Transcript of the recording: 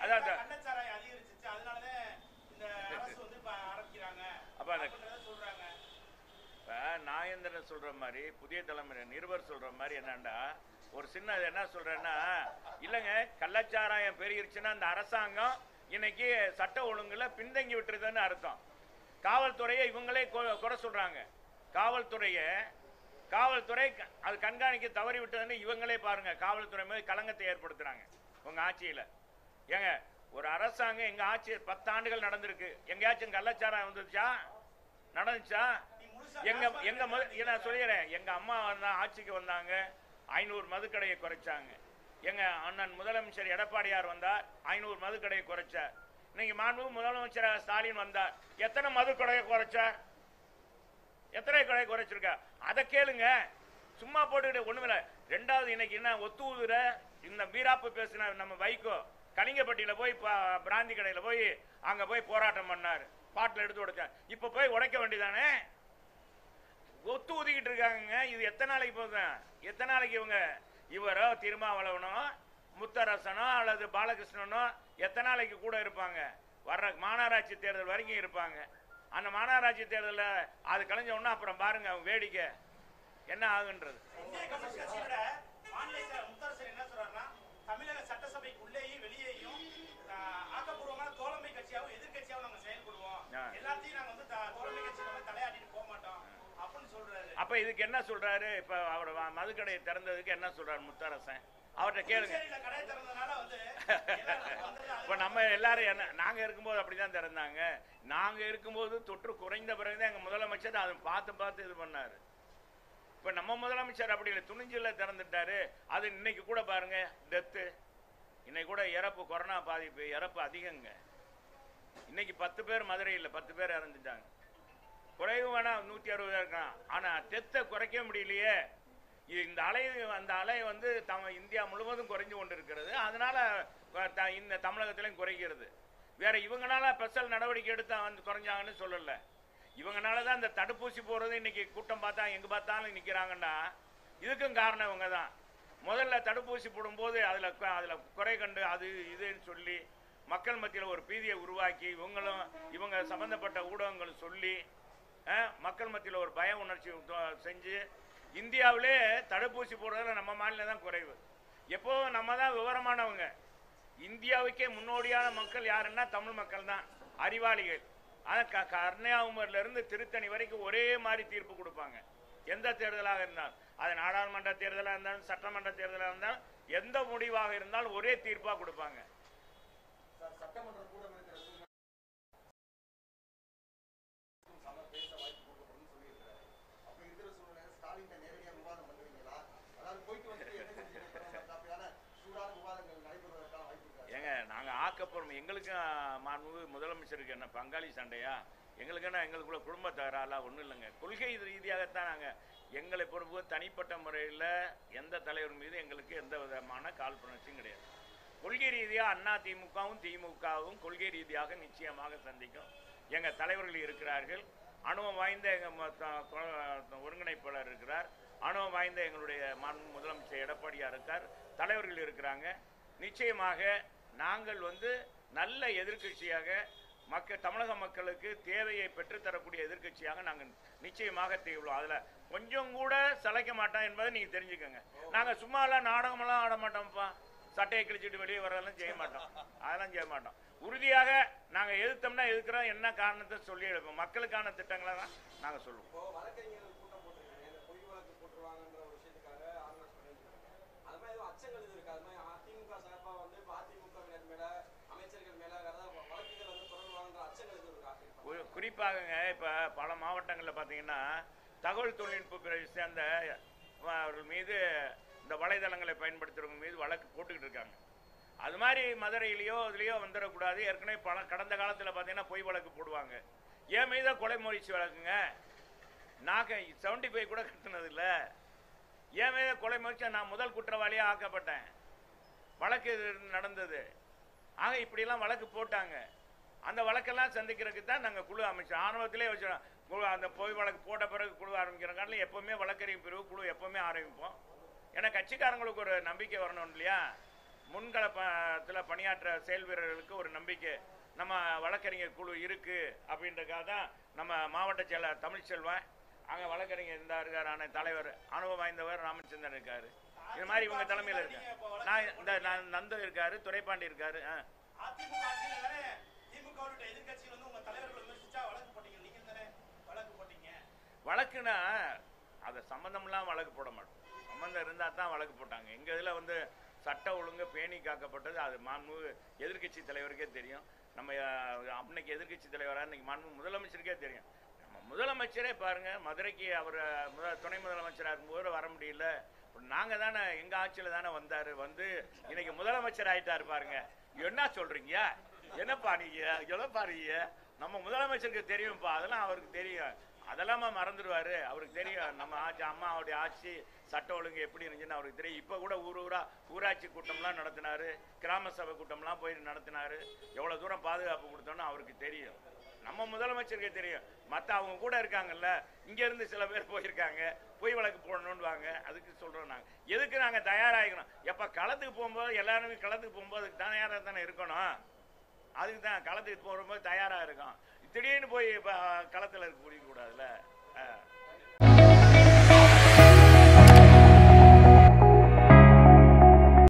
அதான் அந்த- கள்ளச்சாராயம் அதிகரிச்சிச்சு அதனாலதான் இந்த அரசு வந்து இப்ப ஆரம்பிக்கிறாங்க அப்ப அந்த அப்படின்றத சொல்றாங்க இப்போ நாகேந்திரன் சொல்ற மாதிரி புதிய தலைமுறை நிருபர் சொல்ற மாதிரி என்னன்னா ஒரு சின்ன இது என்ன சொல்றேன்னா இல்லைங்க கள்ளச்சாராயம் பெருகிருச்சுன்னா அந்த அரசாங்கம் இன்னைக்கு சட்ட ஒழுங்குல பின்தங்கி விட்டுருதுன்னு அர்த்தம் காவல்துறையை இவங்களே கொ- குறை சொல்றாங்க காவல்துறையை காவல்துறை க- அது கண்காணிக்க தவறி விட்டதுன்னு இவங்களே பாருங்க காவல்துறை மீது களங்கத்தை ஏற்படுத்துறாங்க உங்க ஆட்சியில ஏங்க ஒரு அரசாங்கம் எங்க ஆட்சி பத்து ஆண்டுகள் நடந்திருக்கு எங்கேயாச்சும் கள்ளச்சாராயம் வந்துச்சா நடந்துச்சா நீ முழுசா எங்க எங்க மது இதை நான் சொல்லிடுறேன் எங்க அம்மா வந்தா ஆட்சிக்கு வந்தாங்க ஐநூறு மதுக்கடையை குறைச்சாங்க எங்க அண்ணன் முதலமைச்சர் எடப்பாடியார் வந்தார் ஐநூறு மதுக்கடையை குறைச்சார் இன்னைக்கு மாண்பு முதலமைச்சர் ஸ்டாலின் வந்தார் எத்தனை மதுக்கடையை குறைச்சார் எத்தனை கடை குறைச்சிருக்கா அதை கேளுங்க சும்மா போட்டுக்கிட்டு ஒண்ணுமில்ல ரெண்டாவது இன்னைக்கு என்ன ஒத்து ஊதுற இந்த வீராப்பு பேசின நம்ம வைகோ கலிங்கப்பட்டியில போய் ப- பிராந்தி கடையில போய் அங்க போய் போராட்டம் பண்ணாரு பாட்டில் எடுத்து உடைச்சார் இப்ப போய் உடைக்க வேண்டியதானே ஒத்து ஊதிக்கிட்டு இருக்காங்க இது எத்தனை நாளைக்கு போகுது எத்தனை நாளைக்கு இவங்க இவரோ திருமாவளவனோ முத்தரசனோ அல்லது பாலகிருஷ்ணனோ எத்தனை நாளைக்கு கூட இருப்பாங்க வர்ற மாநகராட்சி தேர்தல் வரைக்கும் இருப்பாங்க அந்த மாநகராட்சி தேர்தலில் அது கலைஞ்ச உடனே அப்புறம் பாருங்க அவங்க வேடிக்கை என்ன ஆகுன்றது இந்திய கம்யூனிஸ்ட் கட்சியோட மாநில செயலர் முத்தரசன் என்ன சொல்றாருன்னா தமிழக சட்டசபைக்குள்ளேயும் வெளியேயும் ஆஹ், ஆக்கப்பூர்வமான தோழமை கட்சியாகவும் எதிர்க்கட்சியாகவும் நாங்க செயல்படுவோம் ஆ. எல்லாத்தையும் நாங்க வந்து த- தோழமை கட்சியில வந்து தலையாட்டிட்டு போக மாட்டோம் அப்படின்னு சொல்றாரு அப்ப இதுக்கு என்ன சொல்றாரு இப்ப அவர் வ- மதுக்கடையை திறந்ததுக்கு என்ன சொல்றாரு முத்தரசன் அவர்கிட்ட கேளுங்க புதுச்சேரியில கடை திறந்ததுனால வந்து எல்லாரும் வந்தது அது- இப்ப நம்ம எல்லாரும் என்ன நாங்க இருக்கும்போது அப்படிதான் திறந்தாங்க நாங்க இருக்கும்போது தொற்று குறைந்த பிறகுதான் எங்க முதலமைச்சர் அதை பார்த்து பார்த்து இது பண்ணாரு இப்ப நம்ம முதலமைச்சர் அப்படி இல்லை துணிஞ்சில திறந்துட்டாரு அது இன்னைக்கு கூட பாருங்க டெத்து இன்னைக்கு கூட இறப்பு கொரோனா பாதிப்பு இறப்பு அதிகங்க இன்னைக்கு பத்து பேர் மதுரையில் பத்து பேர் இறந்துட்டாங்க குறைவு வேணா நூத்தி அறுபதா இருக்கலாம் ஆனா டெத்தை குறைக்க முடியலையே இது இந்த அலை அந்த அலை வந்து தம இந்தியா முழுவதும் குறைஞ்சு கொண்டு இருக்கிறது அதனால அஹ், த- இந்த தமிழகத்திலையும் குறைக்கிறது வேற இவங்கனால ஸ்பெஷல் நடவடிக்கை எடுத்தா வந்து குறைஞ்சாங்கன்னு சொல்லல இவங்கனால தான் இந்த தடுப்பூசி போறது இன்னைக்கு கூட்டம் பார்த்தா எங்க பார்த்தாலும் நிக்கிறாங்கன்னா இதுக்கும் காரணம் இவங்க தான் முதல்ல தடுப்பூசி போடும்போது அதுல கு- அதுல குறை கண்டு அது இதுன்னு சொல்லி மக்கள் மத்தியில் ஒரு பீதியை உருவாக்கி இவங்களும் இவங்க சம்பந்தப்பட்ட ஊடகங்கள் சொல்லி அஹ், மக்கள் மத்தியில் ஒரு பய உணர்ச்சி உண்டு- செஞ்சு இந்தியாவிலே தடுப்பூசி போடுறதுல நம்ம மாநிலம் தான் குறைவு எப்போவும் நம்ம தான் விவரமானவங்க இந்தியாவுக்கே முன்னோடியான மக்கள் யாருன்னா தமிழ் மக்கள் தான் அறிவாளிகள் ஆனால் க கன்னியாகுமரியில இருந்து திருத்தணி வரைக்கும் ஒரே மாதிரி தீர்ப்பு கொடுப்பாங்க எந்த தேர்தலாக இருந்தாலும் அது நாடாளுமன்ற தேர்தலாக இருந்தாலும் சட்டமன்ற தேர்தலாக இருந்தாலும் எந்த முடிவாக இருந்தாலும் ஒரே தீர்ப்பாக கொடுப்பாங்க சார் சட்டமன்ற கூடம் இருக்கிற சூழ்நிலை சம பேச வாய்ப்பு கொடுக்கப்படும்னு சொல்லியிருக்காரு அப்ப இருக்கிற சூழ்நிலை ஸ்டாலின் நேரடியா விவாதம் பண்ணுவீங்களா அதாவது போயிட்டு வந்துட்டு என்ன செஞ்சீங்க அப்படியான சூடான விவாதங்கள் நடைபெறுவதற்கான வாய்ப்பு இருக்கா ஏங்க நாங்கள் ஆக்கப்போறோம் எங்களுக்கும் மாண்பு முதலமைச்சருக்கு என்ன பங்காளி சண்டையா எங்களுக்குன்னா எங்களுக்குள்ள குடும்ப தகராறுலாம் ஒன்றும் இல்லைங்க கொள்கை ரீதியாகத்தான் நாங்கள் எங்களை பொறுப்பு தனிப்பட்ட முறையில் எந்த தலைவர் மீது எங்களுக்கு எந்த விதமான காழ்ப்புணர்ச்சியும் கிடையாது கொள்கை ரீதியாக அண்ணா திமுகவும் திமுகவும் கொள்கை ரீதியாக நிச்சயமாக சந்திக்கும் எங்கள் தலைவர்கள் இருக்கிறார்கள் அனுபவம் வாய்ந்த எங்கள் ஒருங்கிணைப்பாளர் இருக்கிறார் அனுபவம் வாய்ந்த எங்களுடைய மாண்பு முதலமைச்சர் எடப்பாடியார் இருக்கார் தலைவர்கள் இருக்கிறாங்க நிச்சயமாக நாங்கள் வந்து நல்ல எதிர்க்கட்சியாக மக்கள் தமிழக மக்களுக்கு தேவையை பெற்றுத்தரக்கூடிய எதிர்க்கட்சியாக நாங்கள் நிச்சயமாக திகழ்வோம் அதில் கொஞ்சம் கூட சளைக்க மாட்டோம் என்பதை நீங்கள் தெரிஞ்சுக்கோங்க நாங்கள் சும்மாலாம் நாடகமெல்லாம் ஆட மாட்டோம்ப்பா சட்டையை கிழிச்சிட்டு வெளியே வரதெல்லாம் செய்ய மாட்டோம் அதெல்லாம் செய்ய மாட்டோம் உறுதியாக நாங்கள் எதிர்த்தோம்னா எதுக்குறோம் என்ன காரணத்தை சொல்லி எடுப்போம் மக்களுக்கான திட்டங்களை தான் நாங்கள் சொல்லுவோம் இப்போ வழக்கறிஞர்கள் கூட்டம் போட்டிருக்காங்க இந்த பொய் வழக்கு போட்டுருவாங்கன்ற ஒரு விஷயத்துக்காக ஆர்கனைஸ் பண்ணிட்டு இருக்காங்க அது மாதிரி எதுவும் அச்சங்கள் எதுவும் இருக்கு அது மாதிரி அதிமுக சார்பா வந்து இப்போ அதிமுகவினர் மேல அமைச்சர்கள் மேல வேற ஏதாவது வழக்குகள் வந்து தொடர்வாங்கன்ற அச்சங்கள் எதுவும் இருக்கா குறி- குறிப்பாகங்க இப்போ பல மாவட்டங்களில் பார்த்தீங்கன்னா தகவல் தொழில்நுட்ப பிரிவை சேர்ந்த அஹ், அவர்கள் மீது இந்த வலைதளங்களை பயன்படுத்துறவங்க மீது வழக்கு போட்டுக்கிட்டு இருக்காங்க அது மாதிரி மதுரையிலையோ இதுலையோ வந்துடக்கூடாது ஏற்கனவே பல கடந்த காலத்தில் பார்த்தீங்கன்னா பொய் வழக்கு போடுவாங்க என் மீத கொலை முயற்சி வழக்குங்க நான் செவன்டி ஃபைவ் கூட கட்டினது இல்லை என் மீத கொலை முயற்சி நான் முதல் குற்றவாளியாக ஆக்கப்பட்டேன் வழக்கு இது நடந்தது ஆக இப்படியெல்லாம் வழக்கு போட்டாங்க அந்த வழக்கெல்லாம் சந்திக்கிறதுக்கு தான் நாங்கள் குழு அமைச்சோம் ஆரம்பத்திலே வச்சோம் குழு அந்த பொய் வழக்கு போட்ட பிறகு குழு ஆரம்பிக்கிறங்காட்டில் எப்பவுமே வழக்கறிஞர் பிரிவு குழு எப்பவுமே ஆரம்பிப்போம் ஏன்னா கட்சிக்காரங்களுக்கு ஒரு நம்பிக்கை வரணும் இல்லையா முன்களத்தில் பணியாற்ற செயல் வீரர்களுக்கு ஒரு நம்பிக்கை நம்ம வழக்கறிஞர் குழு இருக்கு அப்படின்றக்காக தான் நம்ம மாவட்ட செயலர் தமிழ்ச்செல்வன் அங்கே வழக்கறிஞர் இந்த இருக்காரான தலைவர் அனுபவம் வாய்ந்தவர் ராமச்சந்திரன் இருக்காரு இது மாதிரி இவங்க தலைமையில் இருக்காரு நான் இந்த நான் நந்து இருக்காரு துரைப்பாண்டி இருக்காரு ஆ அதிமுக ஆட்சியில தானே திமுகவோட எதிர்க்கட்சிகள் வந்து உங்க தலைவர்களை விமர்சிச்சா வழக்கு போட்டீங்க நீங்க தானே வழக்கு போட்டீங்க வழக்குனா அதை சம்மந்தம்லாம் வழக்கு போட மாட்டோம் சம்மந்தம் இருந்தால் தான் வழக்கு போட்டாங்க எங்கள் இதில் வந்து சட்ட ஒழுங்கு பேணி காக்கப்பட்டது அது மாண்பு எதிர்க்கட்சி தலைவருக்கே தெரியும் நம்ம அஹ், அன்னைக்கு எதிர்க்கட்சி தலைவராக இன்னைக்கு மாண்பு முதலமைச்சருக்கே தெரியும் நம்ம முதலமைச்சரே பாருங்க மதுரைக்கு அவர் முத துணை முதலமைச்சராக இருக்கும்போது வர முடியல நாங்கள் தானே எங்கள் ஆட்சியில் தானே வந்தார் வந்து இன்னைக்கு முதலமைச்சர் ஆயிட்டாரு பாருங்க என்ன சொல்றீங்க என்னப்பா நீங்க என்னப்பா நீங்க நம்ம முதலமைச்சருக்கு தெரியும்ப்பா அதெல்லாம் அவருக்கு தெரியும் அதெல்லாமா மறந்துடுவாரு அவருக்கு தெரியும் நம்ம ஆட்சி அம்மாவுடைய ஆட்சி சட்ட ஒழுங்கு எப்படி இருந்துச்சுன்னு அவருக்கு தெரியும் இப்போ கூட ஊர் ஊரா ஊராட்சி கூட்டம்லாம் நடத்தினாரு கிராம சபை கூட்டம்லாம் போய் நடத்தினாரு எவ்வளோ தூரம் பாதுகாப்பு கொடுத்தோன்னு அவருக்கு தெரியும் நம்ம முதலமைச்சருக்கு தெரியும் மற்ற அவங்க கூட இருக்காங்கல்ல இங்க இருந்து சில பேர் போயிருக்காங்க பொய் வழக்கு போடணும்னு வாங்க அதுக்கு சொல்றோம் நாங்க எதுக்கு நாங்க தயாராகிக்கணும் எப்ப களத்துக்கு போகும்போது எல்லாருமே களத்துக்கு போகும்போது அதுக்கு தயாரா தானே இருக்கணும் அதுக்கு தான் களத்துக்கு போகும்போது தயாரா இருக்கும் திடீர்னு போய் இப்ப களத்துல இருக்க கூடாதுல்ல